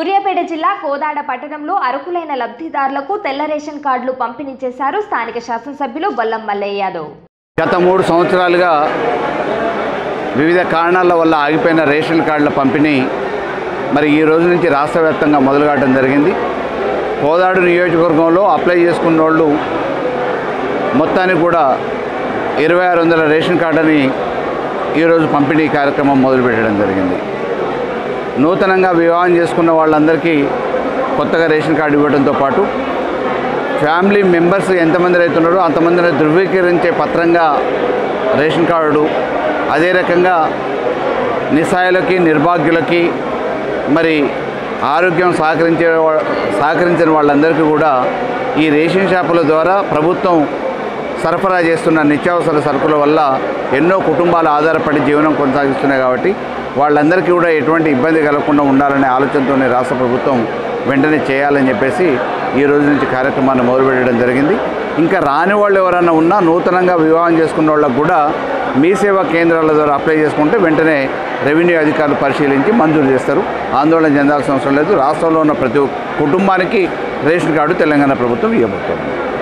సూర్యాపేట జిల్లా కోదాడ పట్టణంలో అర్హులైన లబ్ధిదారులకు తెల్ల రేషన్ కార్డులు పంపిణీ చేశారు స్థానిక శాసనసభ్యులు బొల్లం మల్లయ్య యాదవ్ గత మూడు సంవత్సరాలుగా వివిధ కారణాల వల్ల ఆగిపోయిన రేషన్ కార్డుల పంపిణీ మరి ఈ రోజు నుంచి రాష్ట్ర వ్యాప్తంగా మొదలుగాటం జరిగింది కోదాడు నియోజకవర్గంలో అప్లై చేసుకున్న వాళ్ళు మొత్తానికి కూడా ఇరవై ఆరు వందల రేషన్ కార్డుని ఈరోజు పంపిణీ కార్యక్రమం మొదలుపెట్టడం జరిగింది నూతనంగా వివాహం చేసుకున్న వాళ్ళందరికీ కొత్తగా రేషన్ కార్డు ఇవ్వడంతో పాటు ఫ్యామిలీ మెంబర్స్ ఎంతమంది రైతున్నారో అంతమందిని ధృవీకరించే పత్రంగా రేషన్ కార్డు అదే రకంగా నిస్సాయులకి నిర్భాగ్యులకి మరి ఆరోగ్యం సహకరించే వా- సహకరించిన వాళ్ళందరికీ కూడా ఈ రేషన్ షాపుల ద్వారా ప్రభుత్వం సరఫరా చేస్తున్న నిత్యావసర సరుకుల వల్ల ఎన్నో కుటుంబాలు ఆధారపడి జీవనం కొనసాగిస్తున్నాయి కాబట్టి వాళ్ళందరికీ కూడా ఎటువంటి ఇబ్బంది కలగకుండా ఉండాలనే ఆలోచనతోనే రాష్ట్ర ప్రభుత్వం వెంటనే చేయాలని చెప్పేసి ఈ రోజు నుంచి కార్యక్రమాన్ని మొదలుపెట్టడం జరిగింది ఇంకా రాని వాళ్ళు ఎవరైనా ఉన్నా నూతనంగా వివాహం చేసుకున్న వాళ్ళకు కూడా మీ సేవా కేంద్రాల ద్వారా అప్లై చేసుకుంటే వెంటనే రెవెన్యూ అధికారులు పరిశీలించి మంజూరు చేస్తారు ఆందోళన చెందాల్సిన అవసరం లేదు రాష్ట్రంలో ఉన్న ప్రతి ఒక్క కుటుంబానికి రేషన్ కార్డు తెలంగాణ ప్రభుత్వం ఇవ్వబోతోంది